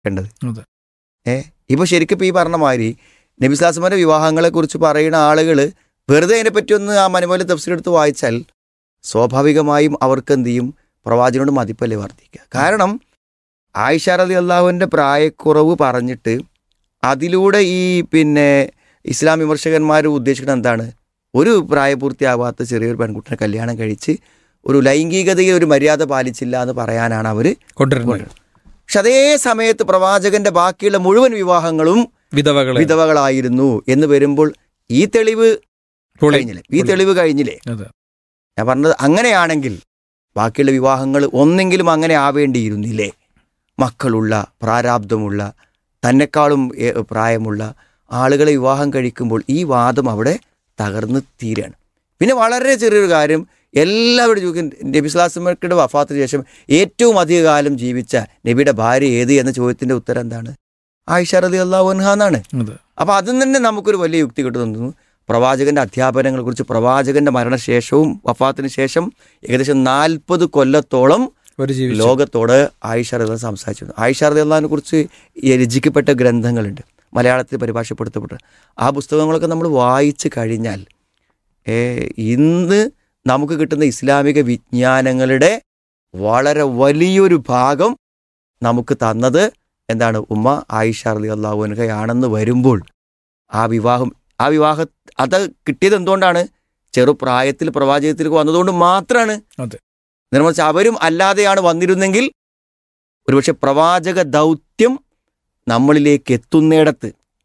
കണ്ടത് അതെ. ഏ ഇപ്പൊ ശരിക്കും ഇപ്പൊ ഈ പറഞ്ഞ മാതിരി നബിസ്ലാസ്മാന്റെ വിവാഹങ്ങളെ കുറിച്ച് പറയുന്ന ആളുകൾ വെറുതെ അതിനെ പറ്റി ഒന്ന് ആ മനുമോലെ തഫ്സീൽ എടുത്ത് വായിച്ചാൽ സ്വാഭാവികമായും അവർക്ക് എന്ത് ചെയ്യും പ്രവാചകനോട് മതിപ്പല്ലേ വർദ്ധിക്കുക കാരണം ആയിഷ റലി അള്ളാഹുവിൻ്റെ പ്രായക്കുറവ് പറഞ്ഞിട്ട് അതിലൂടെ ഈ പിന്നെ ഇസ്ലാം വിമർശകന്മാർ ഉദ്ദേശിക്കുന്നത് എന്താണ് ഒരു പ്രായപൂർത്തിയാവാത്ത ചെറിയൊരു പെൺകുട്ടിനെ കല്യാണം കഴിച്ച് ഒരു ലൈംഗികതയിൽ ഒരു മര്യാദ പാലിച്ചില്ല എന്ന് പറയാനാണ് അവർ കൊണ്ടുവരുന്നത് പക്ഷെ അതേ സമയത്ത് പ്രവാചകന്റെ ബാക്കിയുള്ള മുഴുവൻ വിവാഹങ്ങളും വിധവകളെ വിധവകളായിരുന്നു എന്ന് വരുമ്പോൾ ഈ തെളിവ് പൊളി. കഴിഞ്ഞില്ലേ ഈ തെളിവ് കഴിഞ്ഞില്ലേ അതെ. ഞാൻ പറഞ്ഞത് അങ്ങനെയാണെങ്കിൽ ബാക്കിയുള്ള വിവാഹങ്ങൾ ഒന്നെങ്കിലും അങ്ങനെ ആവേണ്ടിയിരുന്നില്ലേ മക്കളുള്ള പ്രാരാബ്ധമുള്ള തന്നെക്കാളും ഏ- പ്രായമുള്ള ആളുകളെ വിവാഹം കഴിക്കുമ്പോൾ ഈ വാദം അവിടെ തകർന്ന് തീരാണ് പിന്നെ വളരെ ചെറിയൊരു കാര്യം എല്ലാവരുടെ ചോദിക്കും നബിസ്ലാസ്മക്കയുടെ വഫാത്തിന് ശേഷം ഏറ്റവും അധിക കാലം ജീവിച്ച നബിയുടെ ഭാര്യ ഏത് എന്ന ചോദ്യത്തിന്റെ ഉത്തരം എന്താണ് ആയിഷ റതി അള്ളാഹു എന്നാണ് അതെ. അപ്പോൾ അതിൽ നിന്ന് തന്നെ നമുക്കൊരു വലിയ യുക്തി കിട്ടുന്നു പ്രവാചകന്റെ അധ്യാപനങ്ങളെ കുറിച്ച് പ്രവാചകന്റെ മരണശേഷവും വഫാത്തിന് ശേഷം ഏകദേശം നാൽപ്പത് കൊല്ലത്തോളം ഒരു ജീവിച്ചു ലോകത്തോട് ആയിഷ റളിയല്ലാഹു അൻഹ സംസാരിച്ചിരുന്നു ആയിഷ റളിയല്ലാഹുവിനെ കുറിച്ച് ഈ രചിക്കപ്പെട്ട ഗ്രന്ഥങ്ങളുണ്ട് മലയാളത്തിൽ പരിഭാഷപ്പെടുത്തപ്പെട്ട ആ പുസ്തകങ്ങളൊക്കെ നമ്മൾ വായിച്ചു കഴിഞ്ഞാൽ ഏ, ഇന്ന് നമുക്ക് കിട്ടുന്ന ഇസ്ലാമിക വിജ്ഞാനങ്ങളുടെ വളരെ വലിയൊരു ഭാഗം നമുക്ക് തന്നത് എന്താണ് ഉമ്മ ആയിഷ റലി അള്ളാഹുനകയാണെന്ന് വരുമ്പോൾ ആ വിവാഹം ആ വിവാഹ അത് കിട്ടിയത് എന്തുകൊണ്ടാണ് ചെറുപ്രായത്തിൽ പ്രവാചകത്തിലേക്ക് വന്നതുകൊണ്ട് മാത്രമാണ് അതെ. നിർമ്മിച്ച അവരും അല്ലാതെയാണ് വന്നിരുന്നെങ്കിൽ ഒരുപക്ഷെ പ്രവാചക ദൗത്യം നമ്മളിലേക്ക് എത്തുന്നിടത്ത്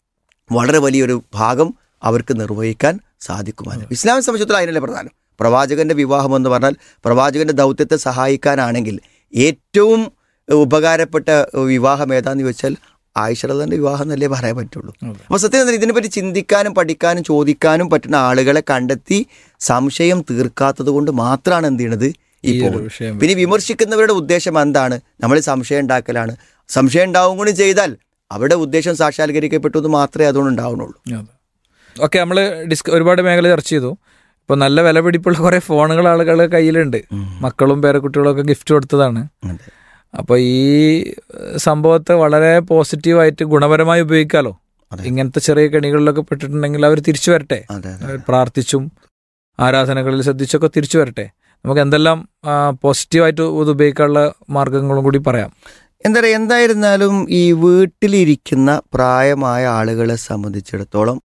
വളരെ വലിയൊരു ഭാഗം അവർക്ക് നിർവഹിക്കാൻ സാധിക്കുമായിരുന്നു ഇസ്ലാമിനെ സംബന്ധിച്ചിടത്തോളം അതിനല്ലേ പ്രധാനം പ്രവാചകന്റെ വിവാഹം എന്ന് പറഞ്ഞാൽ പ്രവാചകന്റെ ദൗത്യത്തെ സഹായിക്കാനാണെങ്കിൽ ഏറ്റവും ഉപകാരപ്പെട്ട വിവാഹം ഏതാന്ന് ചോദിച്ചാൽ ആയിഷറദന്റെ വിവാഹം എന്നല്ലേ പറയാൻ പറ്റുള്ളൂ അതെ. അപ്പൊ സത്യം പറഞ്ഞാൽ ഇതിനെപ്പറ്റി ചിന്തിക്കാനും പഠിക്കാനും ചോദിക്കാനും പറ്റുന്ന ആളുകളെ കണ്ടെത്തി സംശയം തീർക്കാത്തത് കൊണ്ട് മാത്രമാണ് എന്ത് ചെയ്യണത് ഈ ഈ ഒരു പോകുന്നത് വിഷയം പിന്നെ വിമർശിക്കുന്നവരുടെ ഉദ്ദേശം എന്താണ് നമ്മൾ സംശയം ഉണ്ടാക്കലാണ് സംശയം ഉണ്ടാവും കൂടി ചെയ്താൽ അവരുടെ ഉദ്ദേശം സാക്ഷാത്കരിക്കപ്പെട്ടു എന്ന് മാത്രമേ അതുകൊണ്ട് ഉണ്ടാവുന്നുള്ളൂ ഓക്കെ നമ്മൾ ഡിസ്ക ഒരുപാട് മേഖല ചർച്ച ചെയ്തു ഇപ്പൊ നല്ല വില പിടിപ്പുള്ള കുറെ ഫോണുകൾ ആളുകളുടെ കയ്യിലുണ്ട് മക്കളും പേരക്കുട്ടികളും ഒക്കെ ഗിഫ്റ്റ് കൊടുത്തതാണ് അതെ. അപ്പൊ ഈ ഏഹ്, സംഭവത്തെ വളരെ പോസിറ്റീവായിട്ട് ഗുണപരമായി ഉപയോഗിക്കാലോ അതെ. ഇങ്ങനത്തെ ചെറിയ കെണികളിലൊക്കെ പെട്ടിട്ടുണ്ടെങ്കിൽ അവർ തിരിച്ചു വരട്ടെ അതെ അതെ അവർ പ്രാർത്ഥിച്ചും ആരാധനകളിൽ ശ്രദ്ധിച്ചൊക്കെ തിരിച്ചു വരട്ടെ നമുക്ക് എന്തെല്ലാം ആ, പോസിറ്റീവായിട്ട് ഇത് ഉപയോഗിക്കാനുള്ള മാർഗങ്ങളും കൂടി പറയാം എന്താ പറയുക എന്തായിരുന്നാലും ഈ വീട്ടിലിരിക്കുന്ന പ്രായമായ ആളുകളെ സംബന്ധിച്ചിടത്തോളം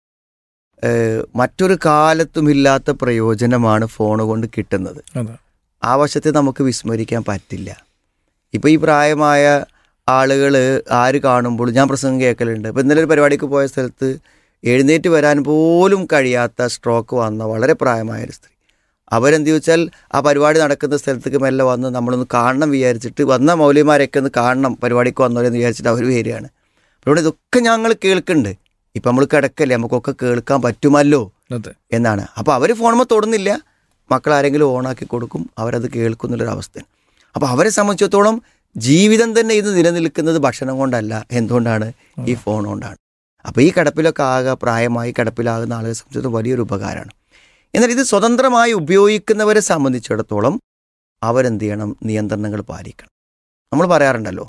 ഏഹ്, മറ്റൊരു കാലത്തുമില്ലാത്ത പ്രയോജനമാണ് ഫോൺ കൊണ്ട് കിട്ടുന്നത് അതെ ആ വശത്തെ നമുക്ക് വിസ്മരിക്കാൻ പറ്റില്ല ഇപ്പോൾ ഈ പ്രായമായ ആളുകൾ ആര് കാണുമ്പോൾ ഞാൻ പ്രസംഗം കേൾക്കലുണ്ട് ഇപ്പോൾ ഇന്നലെ ഒരു പരിപാടിക്ക് പോയ സ്ഥലത്ത് എഴുന്നേറ്റ് വരാൻ പോലും കഴിയാത്ത സ്ട്രോക്ക് വന്ന വളരെ പ്രായമായ ഒരു സ്ത്രീ അവരെന്ത് ചോദിച്ചാൽ ആ പരിപാടി നടക്കുന്ന സ്ഥലത്തേക്ക് മെല്ലെ വന്ന് നമ്മളൊന്ന് കാണണം വിചാരിച്ചിട്ട് വന്ന മൗലിമാരൊക്കെ ഒന്ന് കാണണം പരിപാടിക്ക് വന്നവരെന്ന് വിചാരിച്ചിട്ട് അവർ വരികയാണ് അപ്പോൾ ഇതൊക്കെ ഞങ്ങൾ കേൾക്കുന്നുണ്ട് ഇപ്പം നമ്മൾ കിടക്കല്ലേ നമുക്കൊക്കെ കേൾക്കാൻ പറ്റുമല്ലോ അതെ എന്നാണ് അപ്പോൾ അവർ ഫോണുമ്പോൾ തൊടുന്നില്ല മക്കൾ ആരെങ്കിലും ഓണാക്കി കൊടുക്കും അവരത് കേൾക്കുന്നുള്ളൊരു അവസ്ഥ അപ്പോൾ അവരെ സംബന്ധിച്ചിടത്തോളം ജീവിതം തന്നെ ഇത് നിലനിൽക്കുന്നത് ഭക്ഷണം കൊണ്ടല്ല എന്തുകൊണ്ടാണ് ഈ ഫോൺ കൊണ്ടാണ് അപ്പോൾ ഈ കിടപ്പിലൊക്കെ ആകെ പ്രായമായി കിടപ്പിലാകുന്ന ആളുകളെ സംബന്ധിച്ചിടത്തോളം വലിയൊരു ഉപകാരമാണ് എന്നാൽ ഇത് സ്വതന്ത്രമായി ഉപയോഗിക്കുന്നവരെ സംബന്ധിച്ചിടത്തോളം അവരെന്ത് ചെയ്യണം നിയന്ത്രണങ്ങൾ പാലിക്കണം നമ്മൾ പറയാറുണ്ടല്ലോ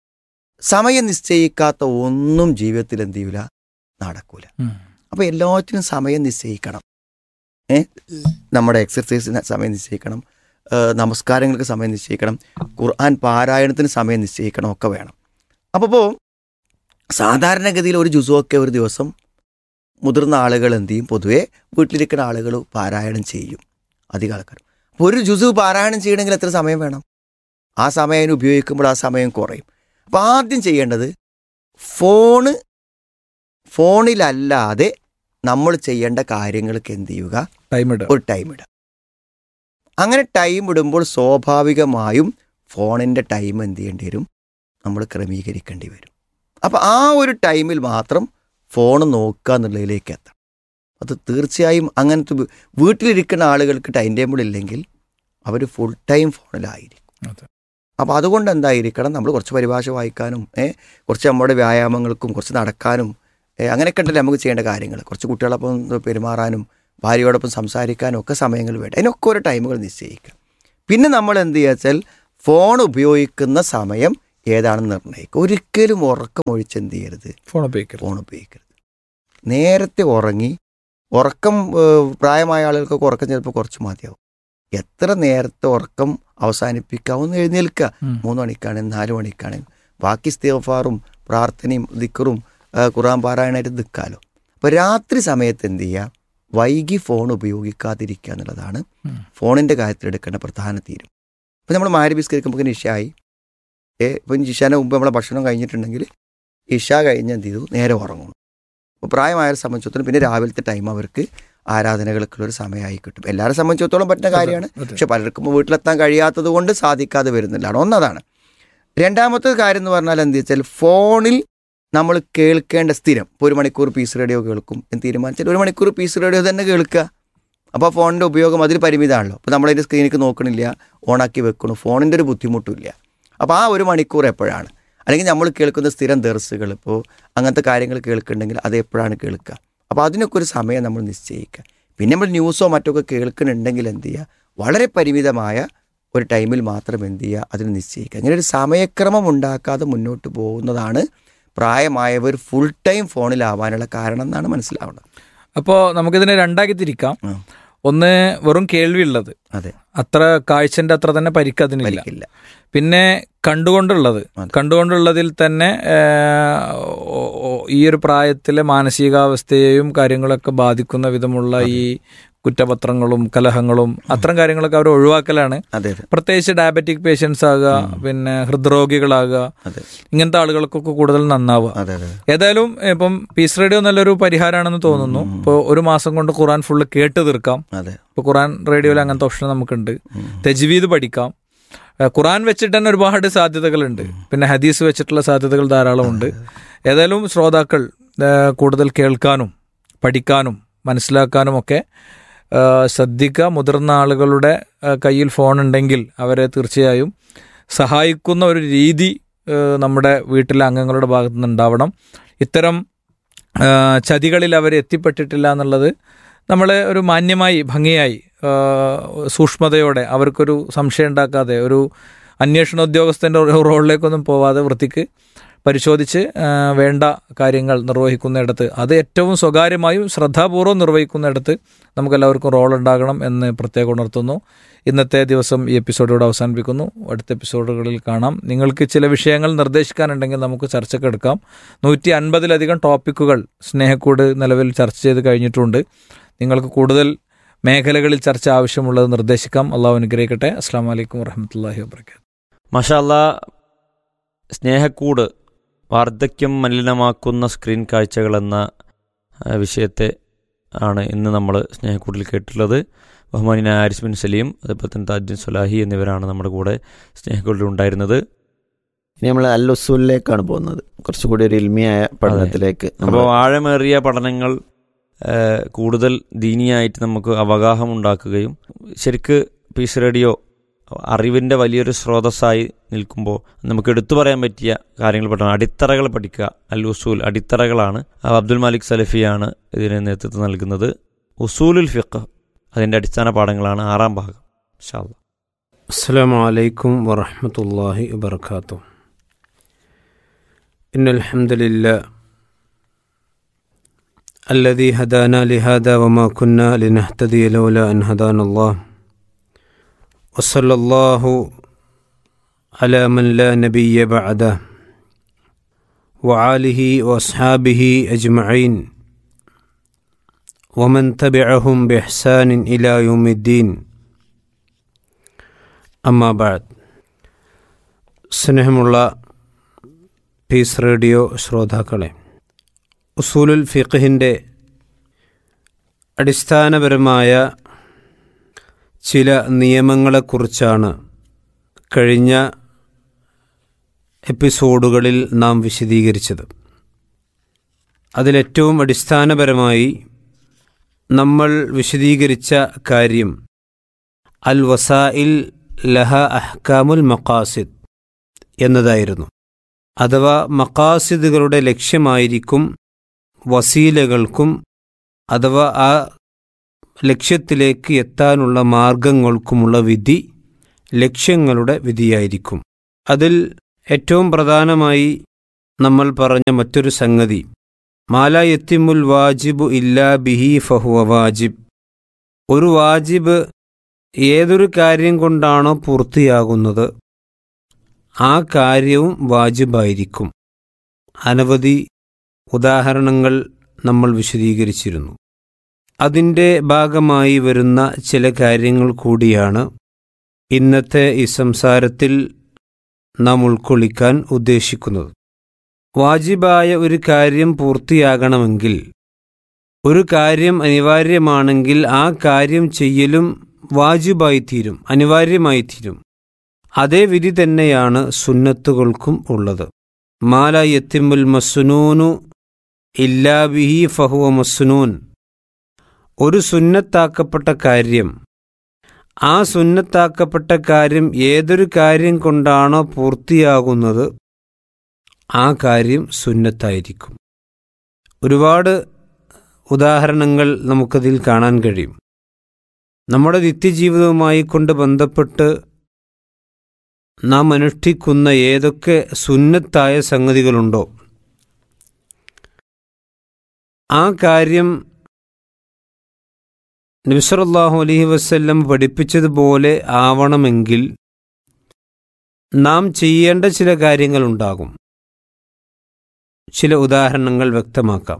സമയം നിശ്ചയിക്കാത്ത ഒന്നും ജീവിതത്തിൽ എന്ത് ചെയ്യൂല നടക്കൂല ഉം. അപ്പോൾ എല്ലാറ്റിനും സമയം നിശ്ചയിക്കണം ഏ നമ്മുടെ എക്സർസൈസിന് സമയം നിശ്ചയിക്കണം ഏ, നമസ്കാരങ്ങൾക്ക് സമയം നിശ്ചയിക്കണം ഖുർആൻ പാരായണത്തിന് സമയം നിശ്ചയിക്കണം ഒക്കെ വേണം അപ്പോൾ ഇപ്പോൾ സാധാരണഗതിയിൽ ഒരു ജുസുവൊക്കെ ഒരു ദിവസം മുതിർന്ന ആളുകൾ എന്ത് ചെയ്യും പൊതുവേ വീട്ടിലിരിക്കുന്ന ആളുകൾ പാരായണം ചെയ്യും അധികം ആൾക്കാർ അപ്പോൾ ഒരു ജുസു പാരായണം ചെയ്യണമെങ്കിൽ എത്ര സമയം വേണം ആ സമയം അതിന് ഉപയോഗിക്കുമ്പോൾ ആ സമയം കുറയും അപ്പോൾ ആദ്യം ചെയ്യേണ്ടത് ഫോണ് ഫോണിലല്ലാതെ നമ്മൾ ചെയ്യേണ്ട കാര്യങ്ങൾക്ക് എന്ത് ചെയ്യുക ടൈം ഇടുക ഒരു ടൈം ഇടുക അങ്ങനെ ടൈം ഇടുമ്പോൾ സ്വാഭാവികമായും ഫോണിൻ്റെ ടൈം എന്ത് ചെയ്യേണ്ടി വരും നമ്മൾ ക്രമീകരിക്കേണ്ടി വരും അപ്പോൾ ആ ഒരു ടൈമിൽ മാത്രം ഫോൺ നോക്കുക എന്നുള്ളതിലേക്ക് എത്തണം അത് തീർച്ചയായും അങ്ങനത്തെ വി- വീട്ടിലിരിക്കുന്ന ആളുകൾക്ക് ടൈം ടേബിൾ ഇല്ലെങ്കിൽ അവർ ഫുൾ ടൈം ഫോണിലായിരിക്കും അതെ. അപ്പോൾ അതുകൊണ്ട് എന്തായിരിക്കണം നമ്മൾ കുറച്ച് പരിഭാഷ വായിക്കാനും ഏ, കുറച്ച് നമ്മുടെ വ്യായാമങ്ങൾക്കും കുറച്ച് നടക്കാനും ഏ, അങ്ങനെയൊക്കെ ഉണ്ടല്ലോ നമുക്ക് ചെയ്യേണ്ട കാര്യങ്ങൾ കുറച്ച് കുട്ടികളൊപ്പം പെരുമാറാനും ഭാര്യയോടൊപ്പം സംസാരിക്കാനും ഒക്കെ സമയങ്ങൾ വേണ്ട അതിനൊക്കെ ഓരോ ടൈമുകൾ നിശ്ചയിക്കുക പിന്നെ നമ്മൾ എന്ത് ചെയ്യുക വെച്ചാൽ ഫോൺ ഉപയോഗിക്കുന്ന സമയം ഏതാണെന്ന് നിർണ്ണയിക്കുക ഒരിക്കലും ഉറക്കം ഒഴിച്ച് എന്ത് ചെയ്യരുത് ഫോൺ ഉപയോഗിക്കരുത് ഫോൺ ഉപയോഗിക്കരുത് നേരത്തെ ഉറങ്ങി ഉറക്കം ഏഹ്, പ്രായമായ ആളുകൾക്കൊക്കെ ഉറക്കം ചിലപ്പോൾ കുറച്ച് മതിയാവും എത്ര നേരത്തെ ഉറക്കം അവസാനിപ്പിക്കാവുന്ന എഴുന്നേൽക്കുക ഉം. മൂന്ന് മണിക്കാണെങ്കിൽ നാല് മണിക്കാണെങ്കിൽ ബാക്കി ഇസ്തിഗ്ഫാറും പ്രാർത്ഥനയും ദിക്കറും ഖുറാൻ പാരായണമായിട്ട് നിൽക്കാമല്ലോ അപ്പോൾ രാത്രി സമയത്ത് എന്ത് ചെയ്യുക വൈകി ഫോൺ ഉപയോഗിക്കാതിരിക്കുക എന്നുള്ളതാണ് ഉം. ഫോണിൻ്റെ കാര്യത്തിൽ എടുക്കേണ്ട പ്രധാന തീരും ഇപ്പം നമ്മൾ മാരി ബിസ്കരിക്കുമ്പോൾ ഇഷായി ഏ ഇപ്പം ഇഷാൻ്റെ മുമ്പ് നമ്മളെ ഭക്ഷണം കഴിഞ്ഞിട്ടുണ്ടെങ്കിൽ ഇഷ കഴിഞ്ഞ് എന്ത് ചെയ്തു നേരെ ഉറങ്ങണം അപ്പോൾ പ്രായമായവരെ സംബന്ധിച്ചിടത്തോളം പിന്നെ രാവിലത്തെ ടൈം അവർക്ക് ആരാധനകൾക്കുള്ള ഒരു സമയമായി കിട്ടും എല്ലാവരെ സംബന്ധിച്ചിടത്തോളം പറ്റുന്ന കാര്യമാണ് അതെ. പക്ഷെ പലർക്കും വീട്ടിലെത്താൻ കഴിയാത്തത് കൊണ്ട് സാധിക്കാതെ വരുന്നില്ലാണ് ഒന്നതാണ് രണ്ടാമത്തെ കാര്യം എന്ന് പറഞ്ഞാൽ എന്ത് വെച്ചാൽ ഫോണിൽ നമ്മൾ കേൾക്കേണ്ട സ്ഥിരം ഇപ്പോൾ ഒരു മണിക്കൂർ പീസ് റേഡിയോ കേൾക്കും എന്ന് തീരുമാനിച്ചാൽ ഒരു മണിക്കൂർ പീസ് റേഡിയോ തന്നെ കേൾക്കുക അപ്പോൾ ഫോണിൻ്റെ ഉപയോഗം അതിൽ പരിമിതമാണല്ലോ അപ്പോൾ നമ്മളതിൻ്റെ സ്ക്രീനിലേക്ക് നോക്കണില്ല ഓണാക്കി വെക്കണു ഫോണിൻ്റെ ഒരു ബുദ്ധിമുട്ടില്ല അപ്പോൾ ആ ഒരു മണിക്കൂർ എപ്പോഴാണ് അല്ലെങ്കിൽ നമ്മൾ കേൾക്കുന്ന സ്ഥിരം ദർസുകൾ ഇപ്പോൾ അങ്ങനത്തെ കാര്യങ്ങൾ കേൾക്കുന്നുണ്ടെങ്കിൽ അത് എപ്പോഴാണ് കേൾക്കുക അപ്പോൾ അതിനൊക്കെ ഒരു സമയം നമ്മൾ നിശ്ചയിക്കുക പിന്നെ നമ്മൾ ന്യൂസോ മറ്റൊക്കെ കേൾക്കുന്നുണ്ടെങ്കിൽ എന്ത് ചെയ്യുക വളരെ പരിമിതമായ ഒരു ടൈമിൽ മാത്രം എന്ത് ചെയ്യുക അതിന് നിശ്ചയിക്കുക അങ്ങനെ ഒരു സമയക്രമം ഉണ്ടാക്കാതെ മുന്നോട്ട് പോകുന്നതാണ് പ്രായമായവർ ഫുൾ ടൈം ഫോണിലാവാനുള്ള കാരണം എന്നാണ് മനസ്സിലാവുന്നത് അപ്പോൾ നമുക്കിതിനെ രണ്ടാക്കി തിരിക്കാം ആ. ഒന്ന് വെറും കേൾവിയുള്ളത് അതെ അത്ര കാഴ്ചന്റെ അത്ര തന്നെ പരിക്ക് അതിനില്ല പരിക്കില്ല പിന്നെ കണ്ടുകൊണ്ടുള്ളത് അതെ. കണ്ടുകൊണ്ടുള്ളതിൽ തന്നെ ആ, ഓ- ഓ- ഈ ഒരു പ്രായത്തിലെ മാനസികാവസ്ഥയെയും കാര്യങ്ങളൊക്കെ ബാധിക്കുന്ന വിധമുള്ള ഈ കുറ്റപത്രങ്ങളും കലഹങ്ങളും അത്തരം കാര്യങ്ങളൊക്കെ അവർ ഒഴിവാക്കലാണ് അതെ അതെ പ്രത്യേകിച്ച് ഡയബറ്റിക് പേഷ്യൻസ് ആകുക പിന്നെ ഹൃദ്രോഗികളാകുക അതെ ഇങ്ങനത്തെ ആളുകൾക്കൊക്കെ കൂടുതൽ നന്നാവുക അതെ അതെ ഏതായാലും ഇപ്പം പീസ് റേഡിയോ നല്ലൊരു പരിഹാരമാണെന്ന് തോന്നുന്നു ഇപ്പോൾ ഒരു മാസം കൊണ്ട് ഖുറാൻ ഫുള്ള് കേട്ട് തീർക്കാം അതെ ഇപ്പോൾ ഖുറാൻ റേഡിയോയിൽ അങ്ങനത്തെ ഓപ്ഷൻ നമുക്കുണ്ട് തെജ്വീദ് പഠിക്കാം ഏഹ് ഖുറാൻ വെച്ചിട്ട് തന്നെ ഒരുപാട് സാധ്യതകളുണ്ട് പിന്നെ ഹദീസ് വെച്ചിട്ടുള്ള സാധ്യതകൾ ധാരാളമുണ്ട് ഏതായാലും ശ്രോതാക്കൾ ഏഹ് കൂടുതൽ കേൾക്കാനും പഠിക്കാനും മനസ്സിലാക്കാനും ഒക്കെ ഏഹ് ശ്രദ്ധിക്കുക മുതിർന്ന ആളുകളുടെ ഏഹ് കയ്യിൽ ഫോൺ ഉണ്ടെങ്കിൽ അവരെ തീർച്ചയായും സഹായിക്കുന്ന ഒരു രീതി ഏഹ് നമ്മുടെ വീട്ടിലെ അംഗങ്ങളുടെ ഭാഗത്തു നിന്ന് ഉണ്ടാവണം ഇത്തരം ഏഹ് ചതികളിൽ അവർ എത്തിപ്പെട്ടിട്ടില്ല എന്നുള്ളത് നമ്മൾ ഒരു മാന്യമായി ഭംഗിയായി ഏഹ് സൂക്ഷ്മതയോടെ അവർക്കൊരു സംശയം ഉണ്ടാക്കാതെ ഒരു അന്വേഷണ ഉദ്യോഗസ്ഥൻ്റെ റോളിലേക്കൊന്നും പോവാതെ വൃത്തിക്ക് പരിശോധിച്ച് ഏഹ് വേണ്ട കാര്യങ്ങൾ നിർവഹിക്കുന്നിടത്ത് അത് ഏറ്റവും സ്വകാര്യമായും ശ്രദ്ധാപൂർവ്വം നിർവഹിക്കുന്നിടത്ത് നമുക്കെല്ലാവർക്കും റോൾ ഉണ്ടാകണം എന്ന് പ്രത്യേകം ഉണർത്തുന്നു ഇന്നത്തെ ദിവസം ഈ എപ്പിസോഡോട് അവസാനിപ്പിക്കുന്നു അടുത്ത എപ്പിസോഡുകളിൽ കാണാം നിങ്ങൾക്ക് ചില വിഷയങ്ങൾ നിർദ്ദേശിക്കാനുണ്ടെങ്കിൽ നമുക്ക് ചർച്ചക്കെടുക്കാം നൂറ്റി അൻപതിലധികം ടോപ്പിക്കുകൾ സ്നേഹക്കൂട് നിലവിൽ ചർച്ച ചെയ്ത് കഴിഞ്ഞിട്ടുണ്ട് നിങ്ങൾക്ക് കൂടുതൽ മേഖലകളിൽ ചർച്ച ആവശ്യമുള്ളത് നിർദ്ദേശിക്കാം അള്ളാഹു അനുഗ്രഹിക്കട്ടെ അസ്സാം വലൈക്കും വറഹമത്തല്ലാഹി വാബർക്കാത്തു മഷാല്ല സ്നേഹക്കൂട് വാർദ്ധക്യം മലിനമാക്കുന്ന സ്ക്രീൻ കാഴ്ചകൾ എന്ന ആ, വിഷയത്തെ ആണ് ഇന്ന് നമ്മൾ സ്നേഹക്കൂടിൽ കേട്ടിട്ടുള്ളത് ബഹുമാനിന ആരിസ് ബിൻ സലീം അതുപോലെ തന്നെ താജുദ്ദീൻ സുലാഹി എന്നിവരാണ് നമ്മുടെ കൂടെ സ്നേഹക്കൂടിൽ ഉണ്ടായിരുന്നത് ഇനി നമ്മൾ അല്ലുസൂലിലേക്കാണ് പോകുന്നത് കുറച്ചുകൂടി ഒരു ഇൽമിയായ പഠനത്തിലേക്ക് നമ്മൾ അപ്പോൾ ആഴമേറിയ പഠനങ്ങൾ ആ, കൂടുതൽ ദീനിയായിട്ട് നമുക്ക് അവഗാഹം ഉണ്ടാക്കുകയും ശരിക്ക് പീസ് റേഡിയോ അറിവിൻ്റെ വലിയൊരു സ്രോതസ്സായി നിൽക്കുമ്പോൾ നമുക്ക് എടുത്തു പറയാൻ പറ്റിയ കാര്യങ്ങൾ പഠനം അടിത്തറകൾ പഠിക്കുക അൽ ഉസൂൽ അടിത്തറകളാണ് ആ അബ്ദുൽ മാലിക് സലഫിയാണ് ഇതിന് നേതൃത്വം നൽകുന്നത് ഉസൂലുൽ ഫിഖ് അതിൻ്റെ അടിസ്ഥാന പാഠങ്ങളാണ് ആറാം ഭാഗം ഇൻഷാ അല്ലാ. السلام عليكم ورحمة الله وبركاته إن الحمد لله الذي هدانا لهذا وما كنا لنهتدي لولا أن هدانا الله وصلى الله على من لا نبي بعده وعاله وأصحابه أجمعين ومن تبعهم بإحسان إلى يوم الدين അമ്മാബാദ് സ്നേഹമുള്ള പീസ് റേഡിയോ ശ്രോതാക്കളെ ഉസൂലുൽ ഫിഖിൻ്റെ അടിസ്ഥാനപരമായ ചില നിയമങ്ങളെക്കുറിച്ചാണ് കഴിഞ്ഞ എപ്പിസോഡുകളിൽ നാം വിശദീകരിച്ചത് അതിലേറ്റവും അടിസ്ഥാനപരമായി നമ്മൾ വിശദീകരിച്ച കാര്യം അൽ വസായിൽ ലഹ അഹ്കാമുൽ മക്കാസിദ് എന്നതായിരുന്നു അഥവാ മക്കാസിദുകളുടെ ലക്ഷ്യമായിരിക്കും വസീലകൾക്കും അഥവാ ആ ലക്ഷ്യത്തിലേക്ക് എത്താനുള്ള മാർഗങ്ങൾക്കുമുള്ള വിധി ലക്ഷ്യങ്ങളുടെ വിധിയായിരിക്കും അതിൽ ഏറ്റവും പ്രധാനമായി നമ്മൾ പറഞ്ഞ മറ്റൊരു സംഗതി മാല യത്തിമുൽ വാജിബു ഇല്ലാ ബിഹി ഫഹുവ വാജിബ് ഒരു വാജിബ് ഏതൊരു കാര്യം കൊണ്ടാണോ പൂർത്തിയാകുന്നത് ആ കാര്യവും വാജിബായിരിക്കും അനവധി ഉദാഹരണങ്ങൾ നമ്മൾ വിശദീകരിച്ചിരുന്നു അതിൻ്റെ ഭാഗമായി വരുന്ന ചില കാര്യങ്ങൾ കൂടിയാണ് ഇന്നത്തെ ഈ സംസാരത്തിൽ നാം ഉൾക്കൊള്ളിക്കാൻ ഉദ്ദേശിക്കുന്നത് വാജിബായ ഒരു കാര്യം പൂർത്തിയാകണമെങ്കിൽ ഒരു കാര്യം അനിവാര്യമാണെങ്കിൽ ആ കാര്യം ചെയ്യലും വാജിബായിത്തീരും അനിവാര്യമായിത്തീരും അതേ വിധി തന്നെയാണ് സുന്നത്തുകൾക്കും ഉള്ളത് മാല യത്തിമുൽ മസ്നൂനു ഇല്ലാ ബിഹി ഫഹുവ മസ്നൂൻ ഒരു സുന്നത്താക്കപ്പെട്ട കാര്യം ആ സുന്നത്താക്കപ്പെട്ട കാര്യം ഏതൊരു കാര്യം കൊണ്ടാണോ പൂർത്തിയാകുന്നത് ആ കാര്യം സുന്നത്തായിരിക്കും ഒരുപാട് ഉദാഹരണങ്ങൾ നമുക്കതിൽ കാണാൻ കഴിയും നമ്മുടെ നിത്യജീവിതവുമായി കൊണ്ട് ബന്ധപ്പെട്ട് നാം അനുഷ്ഠിക്കുന്ന ഏതൊക്കെ സുന്നത്തായ സംഗതികളുണ്ടോ ആ കാര്യം നബിസറല്ലാഹു അലൈഹി വസ്ല്ലം പഠിപ്പിച്ചതുപോലെ ആവണമെങ്കിൽ നാം ചെയ്യേണ്ട ചില കാര്യങ്ങളുണ്ടാകും ചില ഉദാഹരണങ്ങൾ വ്യക്തമാക്കാം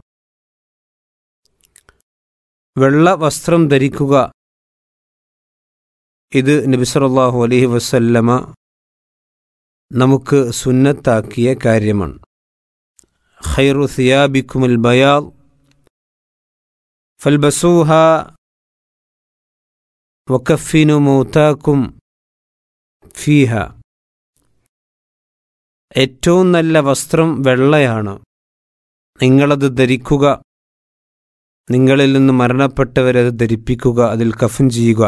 വെള്ള വസ്ത്രം ധരിക്കുക ഇത് നബിസറല്ലാഹു അലൈഹി വസല്ലമ നമുക്ക് സുന്നത്താക്കിയ കാര്യമാണ് ഖൈറു സിയാബിക്കുമുൽ ബയാദ് ഫൽബസൂഹ വക്കഫിനു മൗതാക്കും ഫീഹ ഏറ്റവും നല്ല വസ്ത്രം വെള്ളയാണ് നിങ്ങളത് ധരിക്കുക നിങ്ങളിൽ നിന്ന് മരണപ്പെട്ടവരെ അത് ധരിപ്പിക്കുക അതിൽ കഫൻ ചെയ്യുക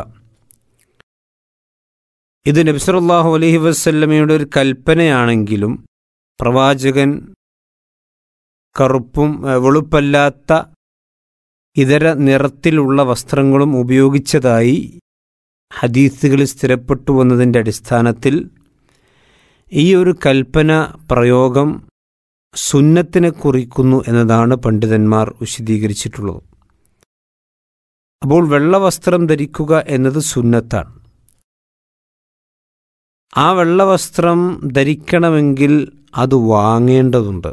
ഇത് നബ്സറല്ലാഹു അലൈഹി വസ്ല്ലമയുടെ ഒരു കൽപ്പനയാണെങ്കിലും പ്രവാചകൻ കറുപ്പും ഏഹ്, വെളുപ്പല്ലാത്ത ഇതര നിറത്തിലുള്ള വസ്ത്രങ്ങളും ഉപയോഗിച്ചതായി ഹദീസുകളിൽ സ്ഥിരപ്പെട്ടു വന്നതിൻ്റെ അടിസ്ഥാനത്തിൽ ഈ ഒരു കൽപ്പന പ്രയോഗം സുന്നത്തിനെ കുറിക്കുന്നു എന്നതാണ് പണ്ഡിതന്മാർ വിശദീകരിച്ചിട്ടുള്ളത് അപ്പോൾ വെള്ളവസ്ത്രം ധരിക്കുക എന്നത് സുന്നത്താണ് ആ വെള്ളവസ്ത്രം ധരിക്കണമെങ്കിൽ അത് വാങ്ങേണ്ടതുണ്ട്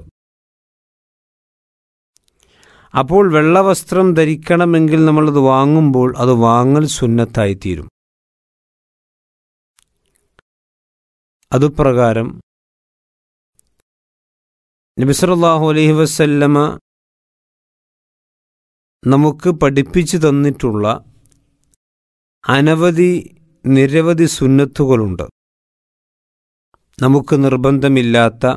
അപ്പോൾ വെള്ളവസ്ത്രം ധരിക്കണമെങ്കിൽ നമ്മളത് വാങ്ങുമ്പോൾ അത് വാങ്ങൽ സുന്നത്തായിത്തീരും അതുപ്രകാരം നബിസറല്ലാഹു അലൈഹി വസല്ലമ നമുക്ക് പഠിപ്പിച്ചു തന്നിട്ടുള്ള അനവധി നിരവധി സുന്നത്തുകളുണ്ട് നമുക്ക് നിർബന്ധമില്ലാത്ത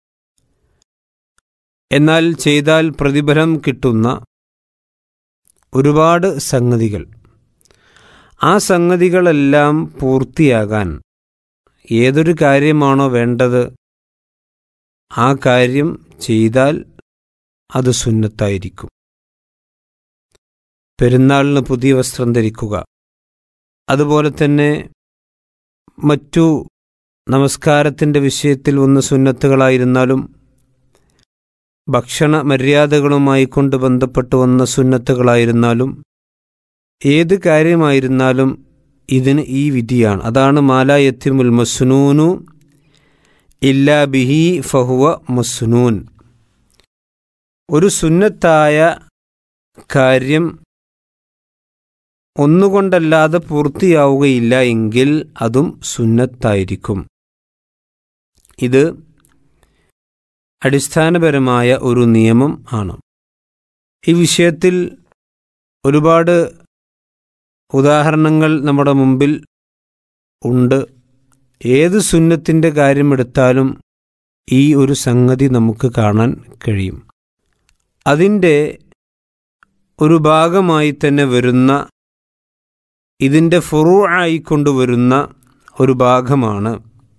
എന്നാൽ ചെയ്താൽ പ്രതിഫലം കിട്ടുന്ന ഒരുപാട് സംഗതികൾ ആ സംഗതികളെല്ലാം പൂർത്തിയാകാൻ ഏതൊരു കാര്യമാണോ വേണ്ടത് ആ കാര്യം ചെയ്താൽ അത് സുന്നത്തായിരിക്കും പെരുന്നാളിന് പുതിയ വസ്ത്രം ധരിക്കുക അതുപോലെ തന്നെ മറ്റു നമസ്കാരത്തിൻ്റെ വിഷയത്തിൽ വന്ന സുന്നത്തുകളായിരുന്നാലും ഭക്ഷണ മര്യാദകളുമായി കൊണ്ട് ബന്ധപ്പെട്ട് വന്ന സുന്നത്തുകളായിരുന്നാലും ഏത് കാര്യമായിരുന്നാലും ഇതിന് ഈ വിധിയാണ് അതാണ് മാലായത്തിമുൽ മസ്നൂനു ഇല്ലാ ബിഹി ഫഹുവ മസ്നൂൻ ഒരു സുന്നത്തായ കാര്യം ഒന്നുകൊണ്ടല്ലാതെ പൂർത്തിയാവുകയില്ല എങ്കിൽ അതും സുന്നത്തായിരിക്കും ഇത് അടിസ്ഥാനപരമായ ഒരു നിയമം ആണ് ഈ വിഷയത്തിൽ ഒരുപാട് ഉദാഹരണങ്ങൾ നമ്മുടെ മുമ്പിൽ ഉണ്ട് ഏത് സുന്നത്തിൻ്റെ കാര്യമെടുത്താലും ഈ ഒരു സംഗതി നമുക്ക് കാണാൻ കഴിയും അതിൻ്റെ ഒരു ഭാഗമായി തന്നെ വരുന്ന ഇതിൻ്റെ ഫുറു ആയിക്കൊണ്ടുവരുന്ന ഒരു ഭാഗമാണ്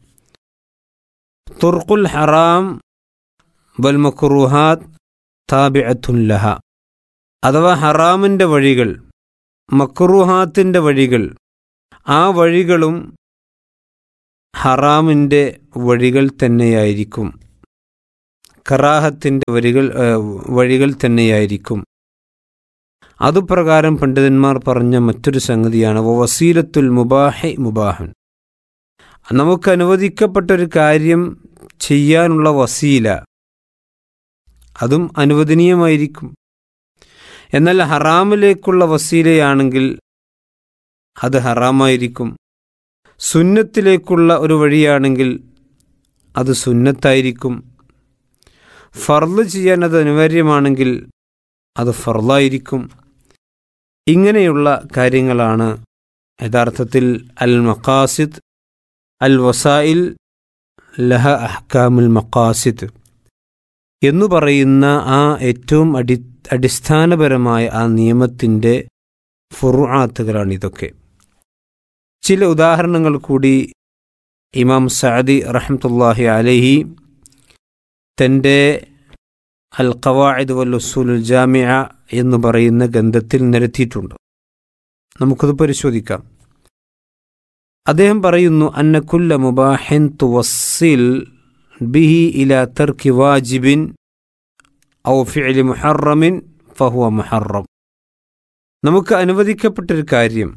തുർക്കുൽ ഹറാം വൽ മക്രൂഹാത്ത് താബിഅത്തുല്ലഹ അഥവാ ഹറാമിൻ്റെ വഴികൾ മക്രൂഹാത്തിൻ്റെ വഴികൾ ആ വഴികളും ഹറാമിൻ്റെ വഴികൾ തന്നെയായിരിക്കും കറാഹത്തിൻ്റെ വരികൾ ഏഹ്, വഴികൾ തന്നെയായിരിക്കും അതുപ്രകാരം പണ്ഡിതന്മാർ പറഞ്ഞ മറ്റൊരു സംഗതിയാണ് വസീലത്തുൽ മുബാഹി മുബാഹൻ നമുക്ക് അനുവദിക്കപ്പെട്ടൊരു കാര്യം ചെയ്യാനുള്ള വസീല അതും അനുവദനീയമായിരിക്കും എന്നാൽ ഹറാമിലേക്കുള്ള വസീലയാണെങ്കിൽ അത് ഹറാമായിരിക്കും സുന്നത്തിലേക്കുള്ള ഒരു വഴിയാണെങ്കിൽ അത് സുന്നത്തായിരിക്കും ഫർള് ചെയ്യാൻ അത് അനിവാര്യമാണെങ്കിൽ അത് ഫർളായിരിക്കും ഇങ്ങനെയുള്ള കാര്യങ്ങളാണ് യഥാർത്ഥത്തിൽ അൽ മക്കാസിദ് അൽ വസായിൽ ലഹ അഹ്കാമുൽ മക്കാസിദ് എന്നു പറയുന്ന ആ ഏറ്റവും അടി അടിസ്ഥാനപരമായ ആ നിയമത്തിൻ്റെ ഫുറുആത്തുകളാണ് ഇതൊക്കെ ചില ഉദാഹരണങ്ങൾ കൂടി ഇമാം സഅദി റഹ്മത്തുല്ലാഹി അലഹി തൻ്റെ അൽ ഖവാഇദ് വൽ ഉസൂലുൽ ജാമിഅ എന്ന് പറയുന്ന ഗ്രന്ഥത്തിൽ നിരത്തിയിട്ടുണ്ട് നമുക്കത് പരിശോധിക്കാം അദ്ദേഹം പറയുന്നു അന്ന കുല്ല മുബാഹിൻ തുവസ്സിൽ ബിഹി ഇല തർക്കി വാജിബിൻ ഔ ഫിഅലി മുഹറമിൻ ഫഹുവ മുഹറം നമുക്ക് അനുവദിക്കപ്പെട്ടൊരു കാര്യം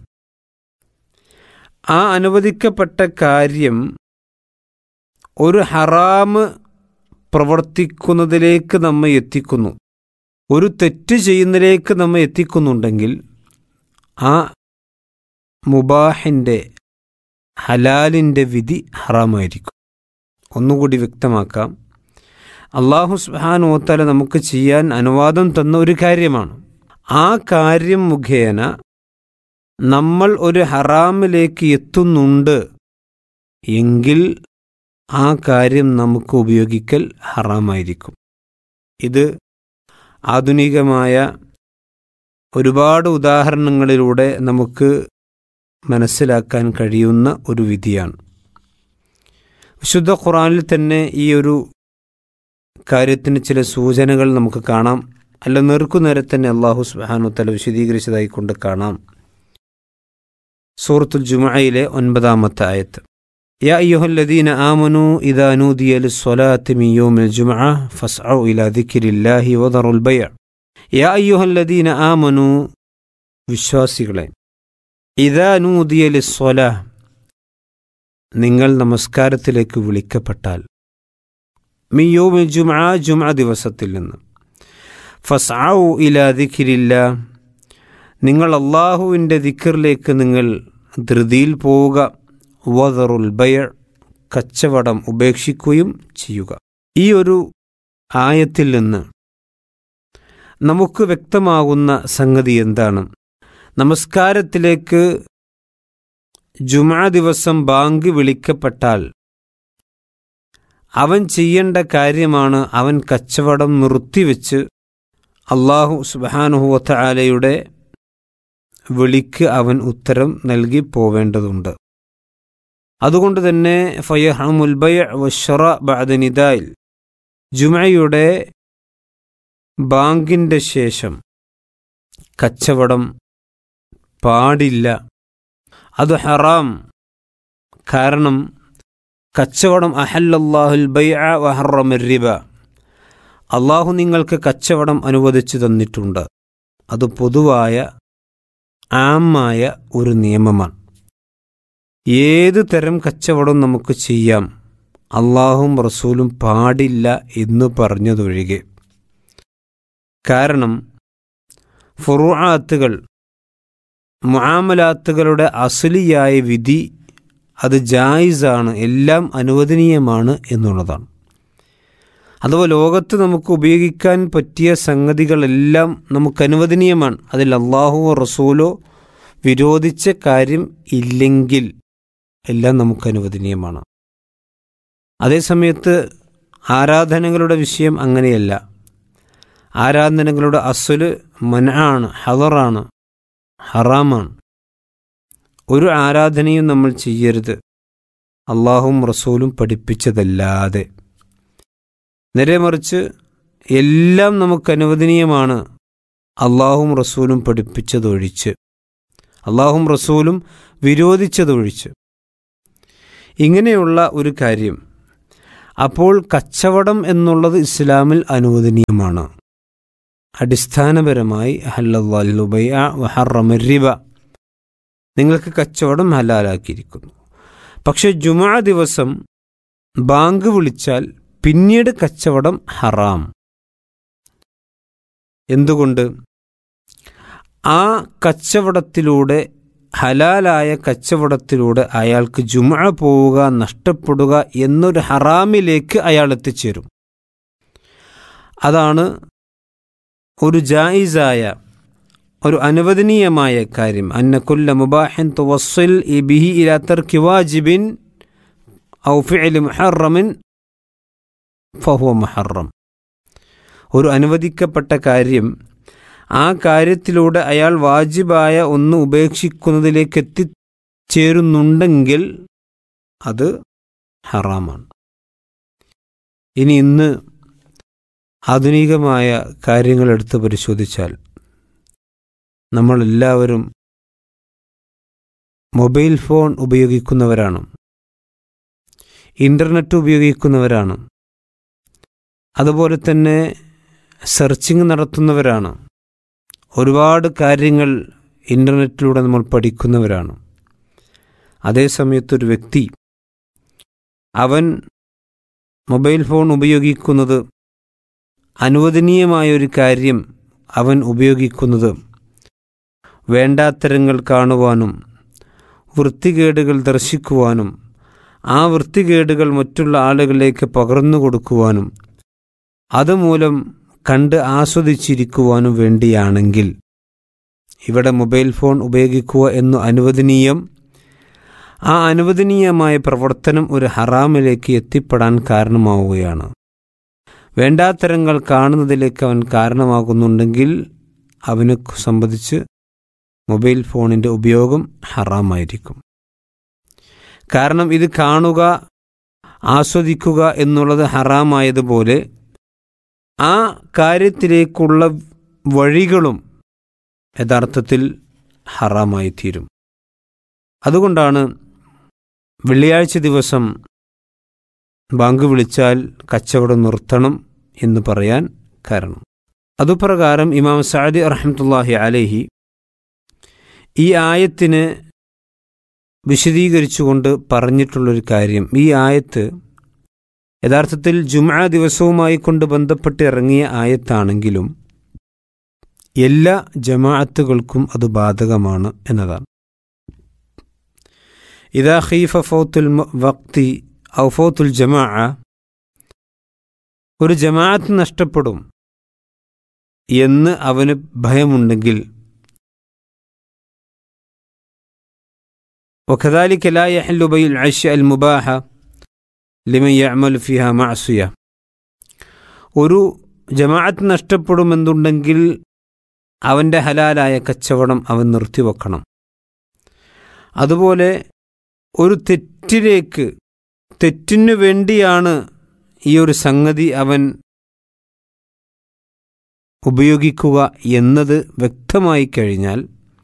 ആ അനുവദിക്കപ്പെട്ട കാര്യം ഒരു ഹറാമ് പ്രവർത്തിക്കുന്നതിലേക്ക് നമ്മെ എത്തിക്കുന്നു ഒരു തെറ്റ് ചെയ്യുന്നതിലേക്ക് നമ്മെ എത്തിക്കുന്നുണ്ടെങ്കിൽ ആ മുബാഹിൻ്റെ ഹലാലിൻ്റെ വിധി ഹറാമായിരിക്കും ഒന്നുകൂടി വ്യക്തമാക്കാം അള്ളാഹു സുബാനോത്തല നമുക്ക് ചെയ്യാൻ അനുവാദം തന്ന ഒരു കാര്യമാണ് ആ കാര്യം മുഖേന നമ്മൾ ഒരു ഹറാമിലേക്ക് എത്തുന്നുണ്ട് എങ്കിൽ ആ കാര്യം നമുക്ക് ഉപയോഗിക്കൽ ഹറാമായിരിക്കും ഇത് ആധുനികമായ ഒരുപാട് ഉദാഹരണങ്ങളിലൂടെ നമുക്ക് മനസ്സിലാക്കാൻ കഴിയുന്ന ഒരു വിധിയാണ് വിശുദ്ധ ഖുറാനിൽ തന്നെ ഈ ഒരു കാര്യത്തിന് ചില സൂചനകൾ നമുക്ക് കാണാം അല്ല നേർക്കുനേരെ തന്നെ അള്ളാഹു സുബാനു തല വിശദീകരിച്ചതായി കൊണ്ട് കാണാം സൂറത്തുൽ ജുമയിലെ ഒൻപതാമത്തെ ആയത്ത് يا أيها الذين آمنوا إذا نودي للصلاة من يوم الجمعة فاسعوا إلى ذكر الله وذروا البيع يا أيها الذين آمنوا വിശ്വാസികളെ ഇതാ നൂദിയ ലിസ്വല നിങ്ങൾ നമസ്കാരത്തിലേക്ക് വിളിക്കപ്പെട്ടാൽ മിയോമിൽ ജുമ ജുമ ദിവസത്തിൽ നിന്ന് ഫസ്ഔ ഇലാ ദിഖിരില്ല നിങ്ങൾ അള്ളാഹുവിൻ്റെ ദിക്കറിലേക്ക് നിങ്ങൾ ധൃതിയിൽ പോവുക വദറുൽ ബയ കച്ചവടം ഉപേക്ഷിക്കുകയും ചെയ്യുക ഈ ഒരു ആയത്തിൽ നിന്ന് നമുക്ക് വ്യക്തമാകുന്ന സംഗതി എന്താണ് നമസ്കാരത്തിലേക്ക് ജുമാ ദിവസം ബാങ്ക് വിളിക്കപ്പെട്ടാൽ അവൻ ചെയ്യേണ്ട കാര്യമാണ് അവൻ കച്ചവടം നിർത്തിവെച്ച് അള്ളാഹു സുബാനുഹുവത്ത ആലയുടെ വിളിക്ക് അവൻ ഉത്തരം നൽകി പോവേണ്ടതുണ്ട് അതുകൊണ്ട് തന്നെ ഫയഹമുൽ ബയ വഷറ ബഅദനിദായിൽ ജുമയുടെ ബാങ്കിൻ്റെ ശേഷം കച്ചവടം പാടില്ല അത് ഹറാം കാരണം കച്ചവടം അഹല്ലല്ലാഹുൽ ബൈഅ വഹറമർ റിബ അള്ളാഹു നിങ്ങൾക്ക് കച്ചവടം അനുവദിച്ചു തന്നിട്ടുണ്ട് അത് പൊതുവായ ആമായ ഒരു നിയമമാണ് ഏത് തരം കച്ചവടം നമുക്ക് ചെയ്യാം അള്ളാഹും റസൂലും പാടില്ല എന്ന് പറഞ്ഞതൊഴികെ കാരണം ഫുറുആത്തുകൾ മുആമലാത്തുകളുടെ അസലിയായ വിധി അത് ജായിസാണ് എല്ലാം അനുവദനീയമാണ് എന്നുള്ളതാണ് അഥവാ ലോകത്ത് നമുക്ക് ഉപയോഗിക്കാൻ പറ്റിയ സംഗതികളെല്ലാം നമുക്ക് അനുവദനീയമാണ് അതിൽ അള്ളാഹുവോ റസൂലോ വിരോധിച്ച കാര്യം ഇല്ലെങ്കിൽ എല്ലാം നമുക്ക് അനുവദനീയമാണ് അതേസമയത്ത് ആരാധനകളുടെ വിഷയം അങ്ങനെയല്ല ആരാധനകളുടെ അസുല് മനാണ് ഹവറാണ് ഹറാമാണ് ഒരു ആരാധനയും നമ്മൾ ചെയ്യരുത് അള്ളാഹും റസൂലും പഠിപ്പിച്ചതല്ലാതെ നേരെ മറിച്ച് എല്ലാം നമുക്ക് അനുവദനീയമാണ് അള്ളാഹും റസൂലും പഠിപ്പിച്ചതൊഴിച്ച് അള്ളാഹും റസൂലും വിരോധിച്ചതൊഴിച്ച് ഇങ്ങനെയുള്ള ഒരു കാര്യം അപ്പോൾ കച്ചവടം എന്നുള്ളത് ഇസ്ലാമിൽ അനുവദനീയമാണ് അടിസ്ഥാനപരമായി ഹല്ലല്ലാഹുബൈഅ വഹറമ റിബ നിങ്ങൾക്ക് കച്ചവടം ഹലാലാക്കിയിരിക്കുന്നു പക്ഷെ ജുമാ ദിവസം ബാങ്ക് വിളിച്ചാൽ പിന്നീട് കച്ചവടം ഹറാം എന്തുകൊണ്ട് ആ കച്ചവടത്തിലൂടെ ഹലാലായ കച്ചവടത്തിലൂടെ അയാൾക്ക് ജുമ പോവുക നഷ്ടപ്പെടുക എന്നൊരു ഹറാമിലേക്ക് അയാൾ എത്തിച്ചേരും അതാണ് ഒരു ജായിസായ ഒരു അനുവദനീയമായ കാര്യം അന്ന കുല്ല മുബാഹിൻ തുവസ്സിൽ ഈ ബിഹി ഇലാ തർക്കി വാജിബിൻ ഔ ഫിഅലി മുഹറമിൻ ഫഹുവ മുഹറം ഒരു അനുവദിക്കപ്പെട്ട കാര്യം ആ കാര്യത്തിലൂടെ അയാൾ വാജിബായ ഒന്ന് ഉപേക്ഷിക്കുന്നതിലേക്ക് എത്തിച്ചേരുന്നുണ്ടെങ്കിൽ അത് ഹറാമാണ് ഇനി ഇന്ന് ആധുനികമായ കാര്യങ്ങൾ എടുത്ത് പരിശോധിച്ചാൽ നമ്മളെല്ലാവരും മൊബൈൽ ഫോൺ ഉപയോഗിക്കുന്നവരാണ് ഇൻ്റർനെറ്റ് ഉപയോഗിക്കുന്നവരാണ് അതുപോലെ തന്നെ സെർച്ചിങ് നടത്തുന്നവരാണ് ഒരുപാട് കാര്യങ്ങൾ ഇൻ്റർനെറ്റിലൂടെ നമ്മൾ പഠിക്കുന്നവരാണ് അതേസമയത്തൊരു വ്യക്തി അവൻ മൊബൈൽ ഫോൺ ഉപയോഗിക്കുന്നത് അനുവദനീയമായ ഒരു കാര്യം അവൻ ഉപയോഗിക്കുന്നത് വേണ്ടാത്തരങ്ങൾ കാണുവാനും വൃത്തികേടുകൾ ദർശിക്കുവാനും ആ വൃത്തികേടുകൾ മറ്റുള്ള ആളുകളിലേക്ക് പകർന്നു കൊടുക്കുവാനും അതുമൂലം കണ്ട് ആസ്വദിച്ചിരിക്കുവാനും വേണ്ടിയാണെങ്കിൽ ഇവിടെ മൊബൈൽ ഫോൺ ഉപയോഗിക്കുക എന്നു അനുവദനീയം ആ അനുവദനീയമായ പ്രവർത്തനം ഒരു ഹറാമിലേക്ക് എത്തിപ്പെടാൻ കാരണമാവുകയാണ് വേണ്ടാത്തരങ്ങൾ കാണുന്നതിലേക്ക് അവൻ കാരണമാകുന്നുണ്ടെങ്കിൽ അവനെ സംബന്ധിച്ച് മൊബൈൽ ഫോണിൻ്റെ ഉപയോഗം ഹറാമായിരിക്കും കാരണം ഇത് കാണുക ആസ്വദിക്കുക എന്നുള്ളത് ഹറാമായതുപോലെ ആ കാര്യത്തിലേക്കുള്ള വഴികളും യഥാർത്ഥത്തിൽ ഹറാമായിത്തീരും അതുകൊണ്ടാണ് വെള്ളിയാഴ്ച ദിവസം ബാങ്ക് വിളിച്ചാൽ കച്ചവടം നിർത്തണം എന്ന് പറയാൻ കാരണം അതുപ്രകാരം ഇമാം സാദി റഹ്മത്തുല്ലാഹി അലഹി ഈ ആയത്തിന് വിശദീകരിച്ചുകൊണ്ട് പറഞ്ഞിട്ടുള്ളൊരു കാര്യം ഈ ആയത്ത് യഥാർത്ഥത്തിൽ ജുമാ ദിവസവുമായി കൊണ്ട് ബന്ധപ്പെട്ട് ഇറങ്ങിയ ആയത്താണെങ്കിലും എല്ലാ ജമാഅത്തുകൾക്കും അത് ബാധകമാണ് എന്നതാണ് ഇതാ ഖീഫ ഫൗത്തുൽ വക്തി ഔ ഫൗത്തുൽ ജമാ ഒരു ജമാഅത്ത് നഷ്ടപ്പെടും എന്ന് അവന് ഭയമുണ്ടെങ്കിൽ وكذلك لا يحل بيع العشاء المباحة لمن يعمل فيها معصية ഒരു ജമാഅത്ത് നഷ്ടപ്പെടുമെന്നുണ്ടെങ്കിൽ അവൻ്റെ ഹലാലായ കച്ചവടം അവൻ നിർത്തിവെക്കണം അതുപോലെ ഒരു തെറ്റിലേക്ക് തെറ്റിനു വേണ്ടിയാണ് ഈ ഒരു സംഗതി അവൻ ഉപയോഗിക്കുക എന്നത് വ്യക്തമായി കഴിഞ്ഞാൽ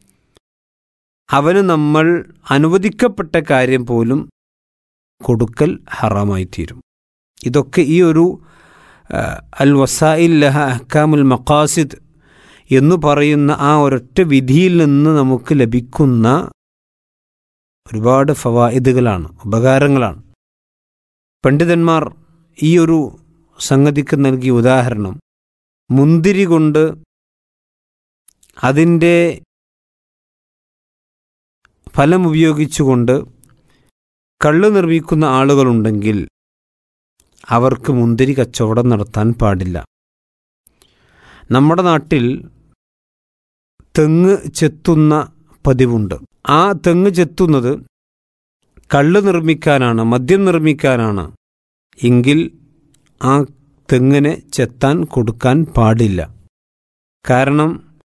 അവന് നമ്മൾ അനുവദിക്കപ്പെട്ട കാര്യം പോലും കൊടുക്കൽ ഹറാമായിത്തീരും ഇതൊക്കെ ഈ ഒരു അൽ വസായിൽ ലഹ അഹ്കാമുൽ മഖാസിദ് എന്ന് പറയുന്ന ആ ഒരൊറ്റ വിധിയിൽ നിന്ന് നമുക്ക് ലഭിക്കുന്ന ഒരുപാട് ഫവായിദുകളാണ് ഉപകാരങ്ങളാണ് പണ്ഡിതന്മാർ ഈ ഒരു സംഗതിക്ക് നൽകിയ ഉദാഹരണം മുന്തിരി കൊണ്ട് അതിൻ്റെ ഫലം ഉപയോഗിച്ചുകൊണ്ട് കള്ള് നിർമ്മിക്കുന്ന ആളുകളുണ്ടെങ്കിൽ അവർക്ക് മുന്തിരി കച്ചവടം നടത്താൻ പാടില്ല നമ്മുടെ നാട്ടിൽ തെങ്ങ് ചെത്തുന്ന പതിവുണ്ട് ആ തെങ്ങ് ചെത്തുന്നത് കള്ള് നിർമ്മിക്കാനാണ് മദ്യം നിർമ്മിക്കാനാണ് എങ്കിൽ ആ തെങ്ങിനെ ചെത്താൻ കൊടുക്കാൻ പാടില്ല കാരണം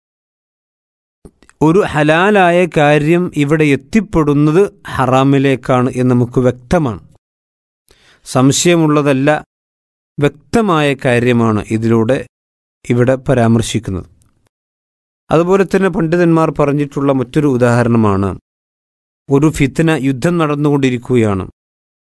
ഒരു ഹലാലായ കാര്യം ഇവിടെ എത്തിപ്പെടുന്നത് ഹറാമിലേക്കാണ് എന്ന് നമുക്ക് വ്യക്തമാണ് സംശയമുള്ളതല്ല വ്യക്തമായ കാര്യമാണ് ഇതിലൂടെ ഇവിടെ പരാമർശിക്കുന്നത് അതുപോലെ തന്നെ പണ്ഡിതന്മാർ പറഞ്ഞിട്ടുള്ള മറ്റൊരു ഉദാഹരണമാണ് ഒരു ഫിത്തന യുദ്ധം നടന്നുകൊണ്ടിരിക്കുകയാണ്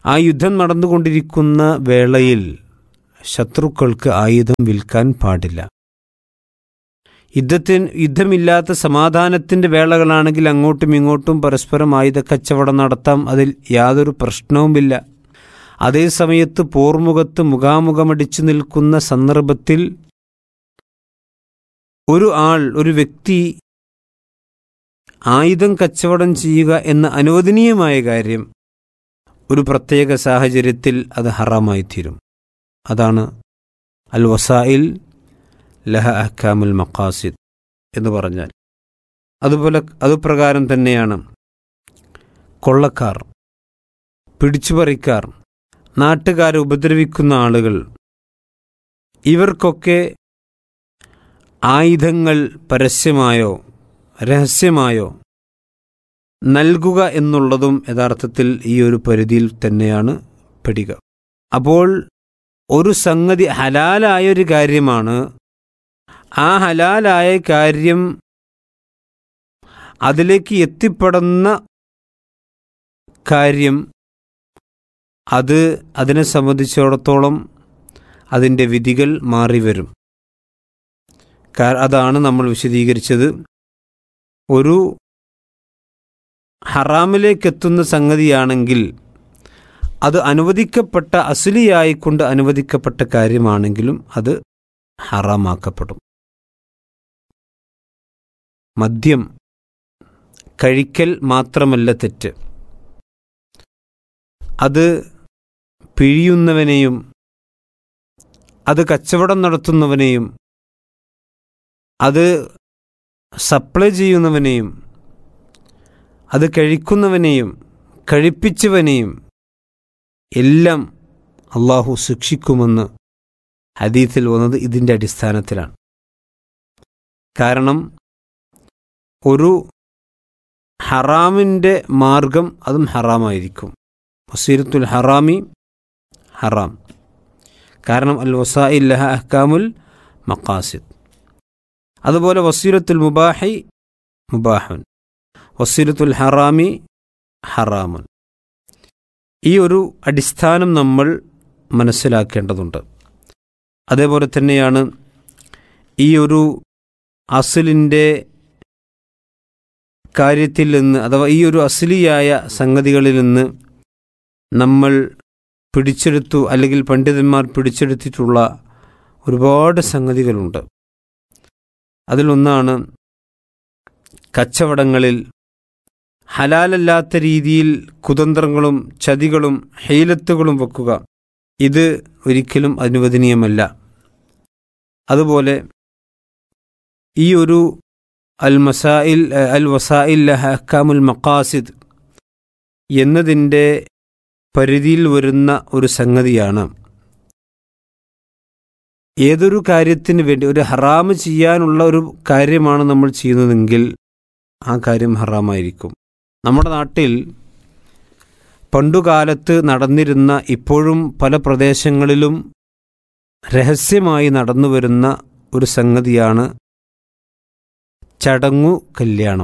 ആ യുദ്ധം നടന്നുകൊണ്ടിരിക്കുന്ന വേളയിൽ ശത്രുക്കൾക്ക് ആയുധം വിൽക്കാൻ പാടില്ല യുദ്ധത്തിന് യുദ്ധമില്ലാത്ത സമാധാനത്തിൻ്റെ വേളകളാണെങ്കിൽ അങ്ങോട്ടും ഇങ്ങോട്ടും പരസ്പരം ആയുധ കച്ചവടം നടത്താം അതിൽ യാതൊരു പ്രശ്നവുമില്ല അതേ സമയത്ത് പോർമുഖത്ത് മുഖാമുഖമടിച്ചു നിൽക്കുന്ന സന്ദർഭത്തിൽ ഒരു ആൾ ഒരു വ്യക്തി ആയുധം കച്ചവടം ചെയ്യുക എന്ന അനുവദനീയമായ കാര്യം ഒരു പ്രത്യേക സാഹചര്യത്തിൽ അത് ഹറാമായിത്തീരും അതാണ് അൽ വസായിൽ ലഹ അഹ്കാമുൽ മക്കാസിദ് എന്ന് പറഞ്ഞാൽ അതുപോലെ അതുപ്രകാരം തന്നെയാണ് കൊള്ളക്കാർ പിടിച്ചുപറിക്കാർ നാട്ടുകാരെ ഉപദ്രവിക്കുന്ന ആളുകൾ ഇവർക്കൊക്കെ ആയുധങ്ങൾ പരസ്യമായോ രഹസ്യമായോ നൽകുക എന്നുള്ളതും യഥാർത്ഥത്തിൽ ഈ ഒരു പരിധിയിൽ തന്നെയാണ് പെടുക അപ്പോൾ ഒരു സംഗതി ഹലാലായ ഒരു കാര്യമാണ് ആ ഹലാലായ കാര്യം അതിലേക്ക് എത്തിപ്പെടുന്ന കാര്യം അത് അതിനെ സംബന്ധിച്ചിടത്തോളം അതിൻ്റെ വിധികൾ മാറിവരും അതാണ് നമ്മൾ വിശദീകരിച്ചത് ഒരു ഹറാമിലേക്കെത്തുന്ന സംഗതിയാണെങ്കിൽ അത് അനുവദിക്കപ്പെട്ട അസുലിയായിക്കൊണ്ട് അനുവദിക്കപ്പെട്ട കാര്യമാണെങ്കിലും അത് ഹറാമാക്കപ്പെടും മദ്യം കഴിക്കൽ മാത്രമല്ല തെറ്റ് അത് പിഴിയുന്നവനെയും അത് കച്ചവടം നടത്തുന്നവനെയും അത് സപ്ലൈ ചെയ്യുന്നവനെയും അത് കഴിക്കുന്നവനെയും കഴിപ്പിച്ചവനെയും എല്ലാം അള്ളാഹു ശിക്ഷിക്കുമെന്ന് ഹദീത്തിൽ വന്നത് ഇതിൻ്റെ അടിസ്ഥാനത്തിലാണ് കാരണം ഒരു ഹറാമിൻ്റെ മാർഗം അതും ഹറാമായിരിക്കും വസീരത്തുൽ ഹറാമി ഹറാം കാരണം അൽ വസാഇൽ ലഹ അഹ്കാമുൽ മക്കാസിദ് അതുപോലെ വസീരത്തുൽ മുബാഹി മുബാഹുൻ വസീരത്തുൽ ഹറാമി ഹറാമുൻ ഈ ഒരു അടിസ്ഥാനം നമ്മൾ മനസ്സിലാക്കേണ്ടതുണ്ട് അതേപോലെ തന്നെയാണ് ഈ ഒരു അസലിൻ്റെ കാര്യത്തിൽ നിന്ന് അഥവാ ഈ ഒരു അസലിയായ സംഗതികളിൽ നിന്ന് നമ്മൾ പിടിച്ചെടുത്തു അല്ലെങ്കിൽ പണ്ഡിതന്മാർ പിടിച്ചെടുത്തിട്ടുള്ള ഒരുപാട് സംഗതികളുണ്ട് അതിലൊന്നാണ് കച്ചവടങ്ങളിൽ ഹലാലല്ലാത്ത രീതിയിൽ കുതന്ത്രങ്ങളും ചതികളും ഹെയിലത്തുകളും വെക്കുക ഇത് ഒരിക്കലും അനുവദനീയമല്ല അതുപോലെ ഈ ഒരു അൽ മസായിൽ അൽ വസായിൽ ഹക്കാമുൽ മക്കാസിദ് എന്നതിൻ്റെ പരിധിയിൽ വരുന്ന ഒരു സംഗതിയാണ് ഏതൊരു കാര്യത്തിന് വേണ്ടി ഒരു ഹറാമ് ചെയ്യാനുള്ള ഒരു കാര്യമാണ് നമ്മൾ ചെയ്യുന്നതെങ്കിൽ ആ കാര്യം ഹറാമായിരിക്കും നമ്മുടെ നാട്ടിൽ പണ്ടുകാലത്ത് നടന്നിരുന്ന ഇപ്പോഴും പല പ്രദേശങ്ങളിലും രഹസ്യമായി നടന്നു വരുന്ന ഒരു സംഗതിയാണ് ചടങ്ങു കല്യാണം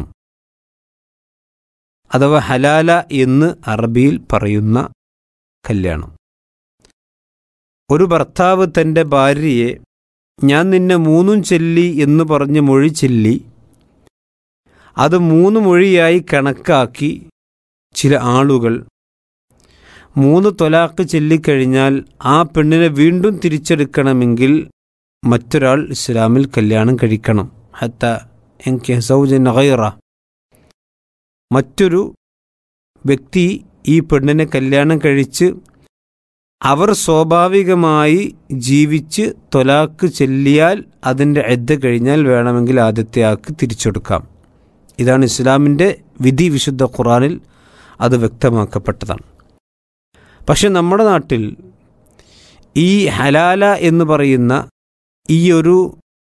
അഥവാ ഹലാല എന്ന് അറബിയിൽ പറയുന്ന കല്യാണം ഒരു ഭർത്താവ് തൻ്റെ ഭാര്യയെ ഞാൻ നിന്നെ മൂന്നും ചൊല്ലി എന്ന് പറഞ്ഞ് മൊഴി ചൊല്ലി അത് മൂന്ന് മൊഴിയായി കണക്കാക്കി ചില ആളുകൾ മൂന്ന് തൊലാക്ക് ചൊല്ലിക്കഴിഞ്ഞാൽ ആ പെണ്ണിനെ വീണ്ടും തിരിച്ചെടുക്കണമെങ്കിൽ മറ്റൊരാൾ ഇസ്ലാമിൽ കല്യാണം കഴിക്കണം ഹത്ത എനിക്ക് സൗജൻ ഗൈറ മറ്റൊരു വ്യക്തി ഈ പെണ്ണിനെ കല്യാണം കഴിച്ച് അവർ സ്വാഭാവികമായി ജീവിച്ച് തൊലാക്ക് ചെല്ലിയാൽ അതിൻ്റെ എദ്ദ കഴിഞ്ഞാൽ വേണമെങ്കിൽ ആദ്യത്തെ ആൾക്ക് തിരിച്ചെടുക്കാം ഇതാണ് ഇസ്ലാമിൻ്റെ വിധി വിശുദ്ധ ഖുറാനിൽ അത് വ്യക്തമാക്കപ്പെട്ടതാണ് പക്ഷെ നമ്മുടെ നാട്ടിൽ ഈ ഹലാല എന്ന് പറയുന്ന ഈ ഒരു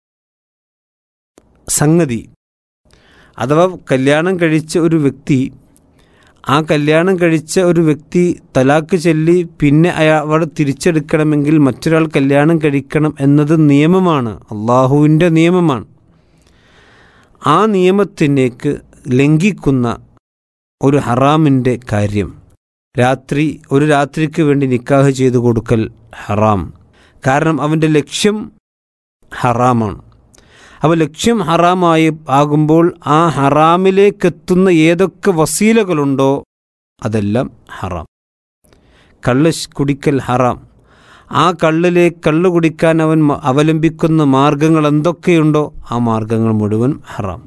സംഗതി അഥവാ കല്യാണം കഴിച്ച ഒരു വ്യക്തി ആ കല്യാണം കഴിച്ച ഒരു വ്യക്തി തലാക്ക് ചൊല്ലി പിന്നെ അയാൾ തിരിച്ചെടുക്കണമെങ്കിൽ മറ്റൊരാൾ കല്യാണം കഴിക്കണം എന്നത് നിയമമാണ് അള്ളാഹുവിൻ്റെ നിയമമാണ് ആ നിയമത്തിനേക്ക് ലംഘിക്കുന്ന ഒരു ഹറാമിൻ്റെ കാര്യം രാത്രി ഒരു രാത്രിക്ക് വേണ്ടി നിക്കാഹ് ചെയ്തു കൊടുക്കൽ ഹറാം കാരണം അവൻ്റെ ലക്ഷ്യം ഹറാമാണ് അപ്പോൾ ലക്ഷ്യം ഹറാമായി ആകുമ്പോൾ ആ ഹറാമിലേക്കെത്തുന്ന ഏതൊക്കെ വസീലകളുണ്ടോ അതെല്ലാം ഹറാം കള്ള് ശ് കുടിക്കൽ ഹറാം ആ കള്ളിലെ കള്ള് കുടിക്കാൻ അവൻ മ- അവലംബിക്കുന്ന മാർഗങ്ങൾ എന്തൊക്കെയുണ്ടോ ആ മാർഗങ്ങൾ മുഴുവൻ ഹറാം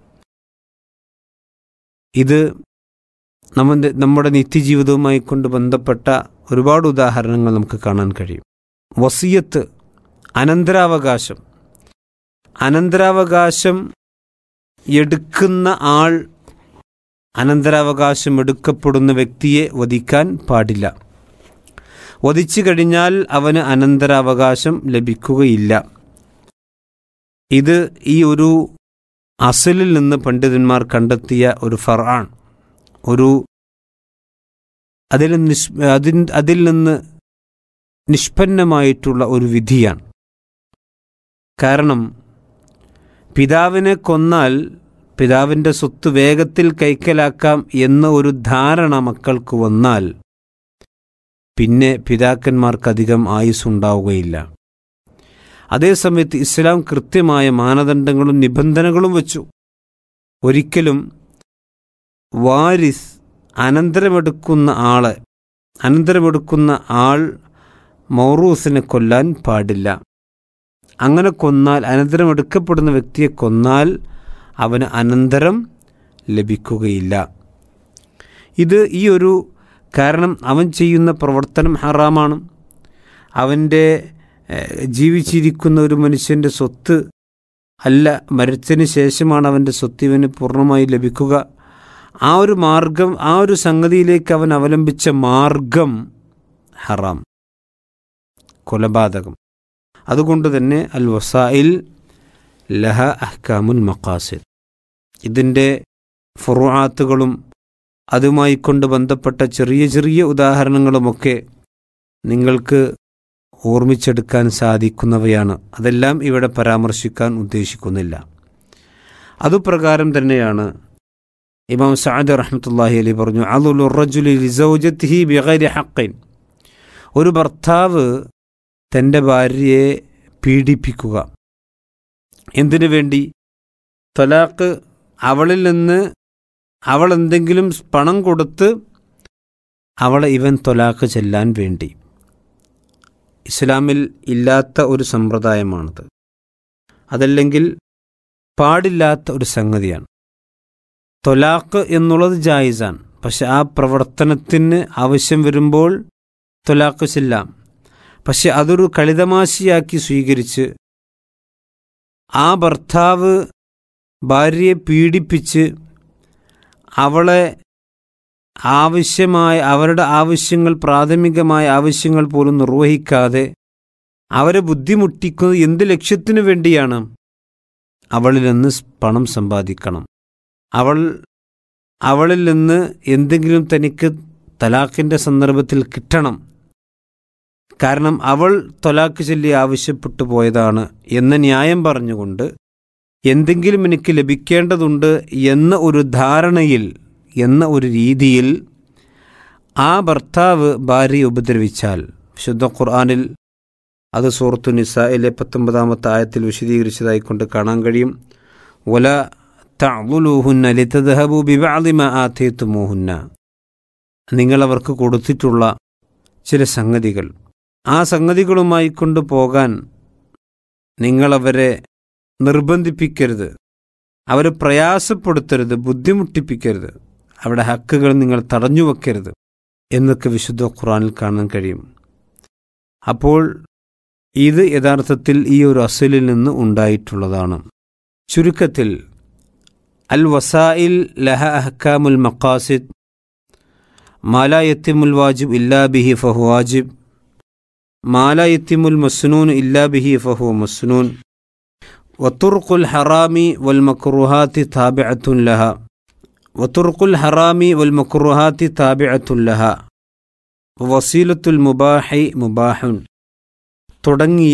ഇത് നമ്മുടെ നമ്മുടെ നിത്യജീവിതവുമായി കൊണ്ട് ബന്ധപ്പെട്ട ഒരുപാട് ഉദാഹരണങ്ങൾ നമുക്ക് കാണാൻ കഴിയും വസിയത്ത് അനന്തരാവകാശം അനന്തരാവകാശം എടുക്കുന്ന ആൾ അനന്തരാവകാശം എടുക്കപ്പെടുന്ന വ്യക്തിയെ വധിക്കാൻ പാടില്ല വധിച്ചു കഴിഞ്ഞാൽ അവന് അനന്തരാവകാശം ലഭിക്കുകയില്ല ഇത് ഈ ഒരു അസലിൽ നിന്ന് പണ്ഡിതന്മാർ കണ്ടെത്തിയ ഒരു ഫറാൻ ഒരു അതിൽ നിഷ് അതിൻ അതിൽ നിന്ന് നിഷ്പന്നമായിട്ടുള്ള ഒരു വിധിയാണ് കാരണം പിതാവിനെ കൊന്നാൽ പിതാവിൻ്റെ സ്വത്ത് വേഗത്തിൽ കൈക്കലാക്കാം എന്ന ഒരു ധാരണ മക്കൾക്ക് വന്നാൽ പിന്നെ പിതാക്കന്മാർക്കധികം ആയുസ്സുണ്ടാവുകയില്ല അതേസമയത്ത് ഇസ്ലാം കൃത്യമായ മാനദണ്ഡങ്ങളും നിബന്ധനകളും വച്ചു ഒരിക്കലും വാരിസ് അനന്തരമെടുക്കുന്ന ആളെ അനന്തരമെടുക്കുന്ന ആൾ മൗറൂസിനെ കൊല്ലാൻ പാടില്ല അങ്ങനെ കൊന്നാൽ അനന്തരമെടുക്കപ്പെടുന്ന വ്യക്തിയെ കൊന്നാൽ അവന് അനന്തരം ലഭിക്കുകയില്ല ഇത് ഈ ഒരു കാരണം അവൻ ചെയ്യുന്ന പ്രവർത്തനം ഹറാമാണ് അവൻ്റെ ഏഹ്, ജീവിച്ചിരിക്കുന്ന ഒരു മനുഷ്യൻ്റെ സ്വത്ത് അല്ല മരിച്ചതിന് ശേഷമാണ് അവൻ്റെ സ്വത്ത് ഇവന് പൂർണ്ണമായി ലഭിക്കുക ആ ഒരു മാർഗം ആ ഒരു സംഗതിയിലേക്ക് അവൻ അവലംബിച്ച മാർഗം ഹറാം കൊലപാതകം അതുകൊണ്ട് തന്നെ അൽ വസായിൽ ലഹ അഹ്കാമുൽ മക്കാസിദ് ഇതിൻ്റെ ഫുറുആത്തുകളും അതുമായി കൊണ്ട് ബന്ധപ്പെട്ട ചെറിയ ചെറിയ ഉദാഹരണങ്ങളുമൊക്കെ നിങ്ങൾക്ക് ഓർമ്മിച്ചെടുക്കാൻ സാധിക്കുന്നവയാണ് അതെല്ലാം ഇവിടെ പരാമർശിക്കാൻ ഉദ്ദേശിക്കുന്നില്ല അതുപ്രകാരം തന്നെയാണ് ഇമാം സഅദ് റഹ്മത്തുള്ളാഹി അലി പറഞ്ഞു അലുലു റജുലി ലിസൗജത്തിഹി ബിഗൈരി ഹഖിൻ ഒരു ഭർത്താവ് തൻ്റെ ഭാര്യയെ പീഡിപ്പിക്കുക എന്തിനു വേണ്ടി തൊലാക്ക് അവളിൽ നിന്ന് അവൾ എന്തെങ്കിലും പണം കൊടുത്ത് അവളെ ഇവൻ തൊലാക്ക് ചെല്ലാൻ വേണ്ടി ഇസ്ലാമിൽ ഇല്ലാത്ത ഒരു സമ്പ്രദായമാണത് അതല്ലെങ്കിൽ പാടില്ലാത്ത ഒരു സംഗതിയാണ് തൊലാക്ക് എന്നുള്ളത് ജായിസാണ് പക്ഷെ ആ പ്രവർത്തനത്തിന് ആവശ്യം വരുമ്പോൾ തൊലാക്ക് ചെല്ലാം പക്ഷെ അതൊരു കളിതമാശിയാക്കി സ്വീകരിച്ച് ആ ഭർത്താവ് ഭാര്യയെ പീഡിപ്പിച്ച് അവളെ ആവശ്യമായ അവരുടെ ആവശ്യങ്ങൾ പ്രാഥമികമായ ആവശ്യങ്ങൾ പോലും നിർവഹിക്കാതെ അവരെ ബുദ്ധിമുട്ടിക്കുന്നത് എന്ത് ലക്ഷ്യത്തിനു വേണ്ടിയാണ് അവളിൽ നിന്ന് സ് പണം സമ്പാദിക്കണം അവൾ അവളിൽ നിന്ന് എന്തെങ്കിലും തനിക്ക് തലാഖിൻ്റെ സന്ദർഭത്തിൽ കിട്ടണം കാരണം അവൾ തൊലാക്ക് ചൊല്ലി ആവശ്യപ്പെട്ടു പോയതാണ് എന്ന ന്യായം പറഞ്ഞുകൊണ്ട് എന്തെങ്കിലും എനിക്ക് ലഭിക്കേണ്ടതുണ്ട് എന്ന ഒരു ധാരണയിൽ എന്ന ഒരു രീതിയിൽ ആ ഭർത്താവ് ഭാര്യയെ ഉപദ്രവിച്ചാൽ വിശുദ്ധ ഖുർആാനിൽ അത് സൂറത്തു നിസായിലെ പത്തൊമ്പതാമത്തെ ആയത്തിൽ വിശദീകരിച്ചതായിക്കൊണ്ട് കാണാൻ കഴിയും ഒല തഅ്ളുലൂഹുന്ന ലിതദ്ഹബു ബിബഅദി മാ ആതീതുമൂഹുന്ന നിങ്ങൾ അവർക്ക് കൊടുത്തിട്ടുള്ള ചില സംഗതികൾ ആ സംഗതികളുമായി കൊണ്ട് പോകാൻ നിങ്ങളവരെ നിർബന്ധിപ്പിക്കരുത് അവരെ പ്രയാസപ്പെടുത്തരുത് ബുദ്ധിമുട്ടിപ്പിക്കരുത് അവരുടെ ഹക്കുകൾ നിങ്ങൾ തടഞ്ഞു വെക്കരുത് എന്നൊക്കെ വിശുദ്ധ ഖുറാനിൽ കാണാൻ കഴിയും അപ്പോൾ ഇത് യഥാർത്ഥത്തിൽ ഈ ഒരു അസലിൽ നിന്ന് ഉണ്ടായിട്ടുള്ളതാണ് ചുരുക്കത്തിൽ അൽ വസായിൽ ലഹ അഹ്കാമുൽ മക്കാസിദ് മാല യത്തിമുൽ വാജിബ് ഇല്ലാ ബിഹി ഫഹു വാജിബ് മാല യത്തിമുൽ മസ്നൂൻ ഇല്ലാ ബിഹി ഫഹു മസ്നൂൻ وطرق الحرام والمكروهات تابعة لها وطرق الحرام والمكروهات تابعة لها ووسيلة المباح مباح തുടങ്ങിയ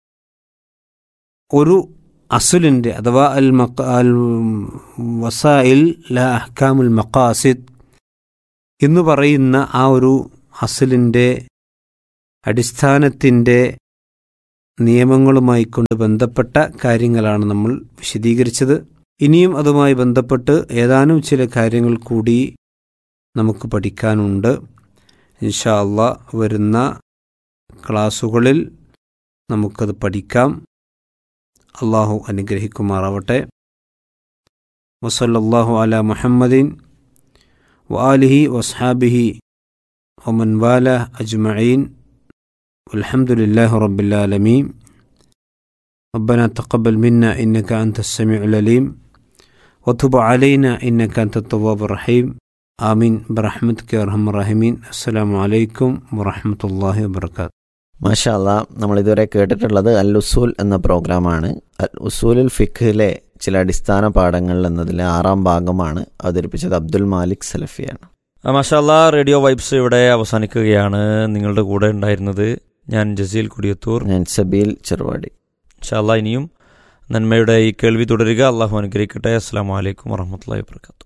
ഒരു അസുലിൻ്റെ അഥവാ അൽ മക്ക അൽ വസായിൽ ല അഹ്കാമുൽ മക്കാസിദ് എന്ന് പറയുന്ന ആ ഒരു അസലിൻ്റെ അടിസ്ഥാനത്തിൻ്റെ നിയമങ്ങളുമായി കൊണ്ട് ബന്ധപ്പെട്ട കാര്യങ്ങളാണ് നമ്മൾ വിശദീകരിച്ചത് ഇനിയും അതുമായി ബന്ധപ്പെട്ട് ഏതാനും ചില കാര്യങ്ങൾ കൂടി നമുക്ക് പഠിക്കാനുണ്ട് ഇൻഷാ അള്ളാ വരുന്ന ക്ലാസ്സുകളിൽ നമുക്കത് പഠിക്കാം അള്ളാഹു അനുഗ്രഹിക്കുമാറാവട്ടെ വസല്ലാഹു അല മുഹമ്മദിൻ വആലിഹി വസ്ഹാബിഹി ومن والاه أجمعين والحمد لله رب العالمين ربنا تقبل منا إنك أنت السميع العليم وتب علينا إنك أنت التواب الرحيم آمين برحمتك يا أرحم الراحمين السلام عليكم ورحمة الله وبركاته മാഷാല്ല നമ്മൾ ഇതുവരെ കേട്ടിട്ടുള്ളത് അൽ ഉസൂൽ എന്ന പ്രോഗ്രാമാണ് അൽ ഉസൂലുൽ ഫിഖിലെ ചില അടിസ്ഥാന പാഠങ്ങൾ എന്നതിലെ ആറാം ഭാഗമാണ് അവതരിപ്പിച്ചത് അബ്ദുൽ മാലിക് സലഫിയാണ് മഷാല്ല റേഡിയോ വൈബ്സ് ഇവിടെ അവസാനിക്കുകയാണ് നിങ്ങളുടെ കൂടെ ഉണ്ടായിരുന്നത് ഞാൻ ജസീൽ കുടിയത്തൂർ ഞാൻ സബീൽ ചെറുവാടി ഇൻഷാല്ല ഇനിയും നന്മയുടെ ഈ കേൾവി തുടരുക അള്ളാഹു അനുഗ്രഹിക്കട്ടെ അസ്സാം വലൈക്കും വറഹമത്തല്ലാ വാബർക്കാത്തു